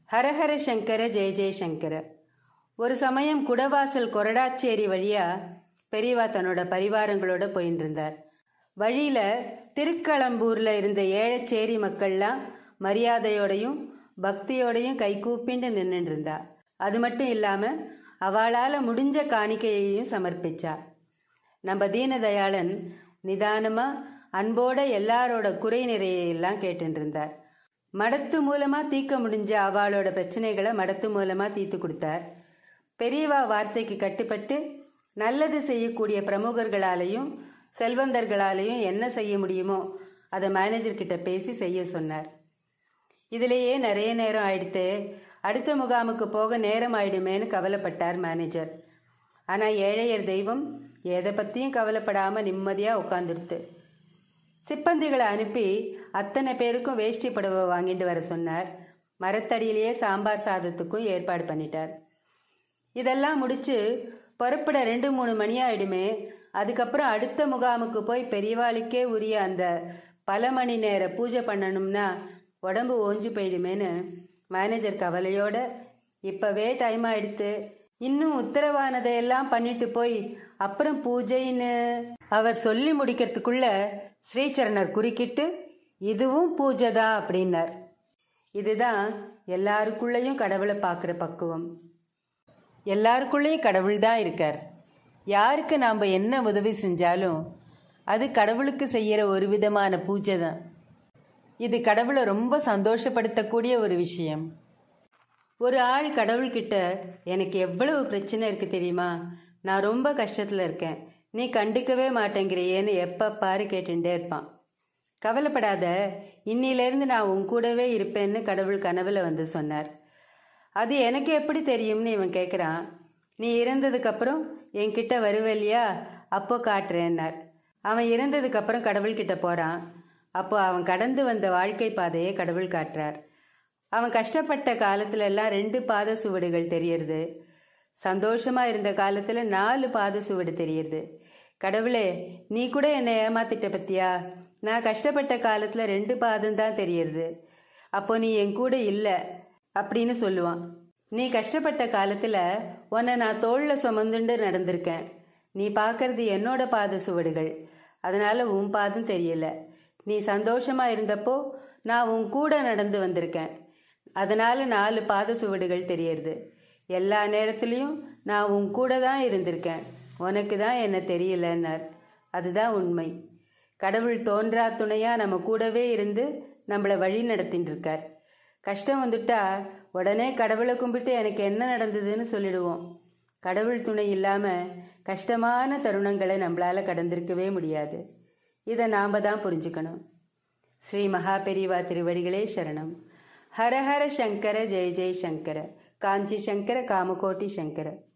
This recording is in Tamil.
ஹரஹர சங்கர ஜெய ஜெய சங்கர ஒரு சமயம் குடவாசல் கொரடாச்சேரி வழியா பெரியவா தன்னோட பரிவாரங்களோட போயின்னு இருந்தார் வழியில திருக்களம்பூர்ல இருந்த ஏழச்சேரி மக்கள்லாம் மரியாதையோடையும் பக்தியோடையும் கைகூப்பிண்டு நின்றுட்டு இருந்தா அது மட்டும் இல்லாம அவளால முடிஞ்ச காணிக்கையையும் சமர்ப்பிச்சா நம்ம தீனதயாளன் நிதானமா அன்போட எல்லாரோட குறை நிறையெல்லாம் கேட்டுட்டு இருந்தார் மடத்து மூலமா தீர்க்க முடிஞ்ச அவளோட பிரச்சனைகளை மடத்து மூலமா தீர்த்து கொடுத்தார் பெரியவா வார்த்தைக்கு கட்டுப்பட்டு நல்லது செய்யக்கூடிய பிரமுகர்களாலையும் செல்வந்தர்களாலையும் என்ன செய்ய முடியுமோ அதை மேனேஜர் கிட்ட பேசி செய்ய சொன்னார் இதிலேயே நிறைய நேரம் ஆயிடுத்து அடுத்த முகாமுக்கு போக நேரம் ஆயிடுமேன்னு கவலைப்பட்டார் மேனேஜர் ஆனால் ஏழையர் தெய்வம் எதை பற்றியும் கவலைப்படாமல் நிம்மதியாக உட்காந்துடுத்து சிப்பந்திகளை அனுப்பி அத்தனை பேருக்கும் வேஷ்டி புடவை வாங்கிட்டு வர சொன்னார் மரத்தடியிலேயே சாம்பார் சாதத்துக்கும் ஏற்பாடு பண்ணிட்டார் இதெல்லாம் முடிச்சு புறப்பட ரெண்டு மூணு மணி ஆயிடுமே அதுக்கப்புறம் அடுத்த முகாமுக்கு போய் பெரியவாளுக்கே உரிய அந்த பல மணி நேர பூஜை பண்ணணும்னா உடம்பு ஓஞ்சு போயிடுமேன்னு மேனேஜர் கவலையோட இப்பவே டைம் ஆயிடுத்து இன்னும் உத்தரவானதையெல்லாம் பண்ணிட்டு போய் அப்புறம் பூஜைன்னு அவர் சொல்லி முடிக்கிறதுக்குள்ள ஸ்ரீசரணர் குறுக்கிட்டு இதுவும் பூஜை தான் அப்படின்னார் இதுதான் எல்லாருக்குள்ளேயும் கடவுளை பார்க்குற பக்குவம் எல்லாருக்குள்ளேயும் கடவுள் தான் இருக்கார் யாருக்கு நாம் என்ன உதவி செஞ்சாலும் அது கடவுளுக்கு செய்கிற ஒரு விதமான பூஜை தான் இது கடவுளை ரொம்ப சந்தோஷப்படுத்தக்கூடிய ஒரு விஷயம் ஒரு ஆள் கடவுள்கிட்ட எனக்கு எவ்வளவு பிரச்சனை இருக்கு தெரியுமா நான் ரொம்ப கஷ்டத்தில் இருக்கேன் நீ கண்டுக்கவே மாட்டேங்கிறியேன்னு எப்போ பாரு கேட்டுட்டே இருப்பான் கவலைப்படாத இன்னிலேருந்து நான் உன் கூடவே இருப்பேன்னு கடவுள் கனவுல வந்து சொன்னார் அது எனக்கு எப்படி தெரியும்னு இவன் கேட்குறான் நீ இறந்ததுக்கப்புறம் என்கிட்ட வருவல்லையா அப்போ காட்டுறேன்னார் அவன் இறந்ததுக்கப்புறம் கடவுள்கிட்ட போகிறான் அப்போ அவன் கடந்து வந்த வாழ்க்கை பாதையை கடவுள் காட்டுறார் அவன் கஷ்டப்பட்ட காலத்துல எல்லாம் ரெண்டு பாத சுவடுகள் தெரியறது சந்தோஷமா இருந்த காலத்துல நாலு பாத சுவடு தெரியறது கடவுளே நீ கூட என்னை ஏமாத்திட்ட பத்தியா நான் கஷ்டப்பட்ட காலத்துல ரெண்டு பாதம் தான் தெரியறது அப்போ நீ என் கூட இல்லை அப்படின்னு சொல்லுவான் நீ கஷ்டப்பட்ட காலத்துல உன்னை நான் தோல்ல சுமந்துண்டு நடந்திருக்கேன் நீ பார்க்கறது என்னோட பாத சுவடுகள் அதனால உன் பாதம் தெரியல நீ சந்தோஷமா இருந்தப்போ நான் உன் கூட நடந்து வந்திருக்கேன் அதனால நாலு பாத சுவடுகள் தெரியறது எல்லா நேரத்துலையும் நான் உன் கூட தான் இருந்திருக்கேன் உனக்கு தான் என்ன தெரியலன்னார் அதுதான் உண்மை கடவுள் தோன்றா துணையா நம்ம கூடவே இருந்து நம்மளை வழி நடத்தின்னு இருக்கார் கஷ்டம் வந்துட்டா உடனே கடவுளை கும்பிட்டு எனக்கு என்ன நடந்ததுன்னு சொல்லிடுவோம் கடவுள் துணை இல்லாமல் கஷ்டமான தருணங்களை நம்மளால் கடந்திருக்கவே முடியாது இதை நாம் தான் புரிஞ்சுக்கணும் ஸ்ரீ மகா பெரிவா திருவடிகளே சரணம் ஹர ஹர சங்கர ஜெய ஜெய சங்கர காஞ்சி சங்கர காமகோட்டி சங்கர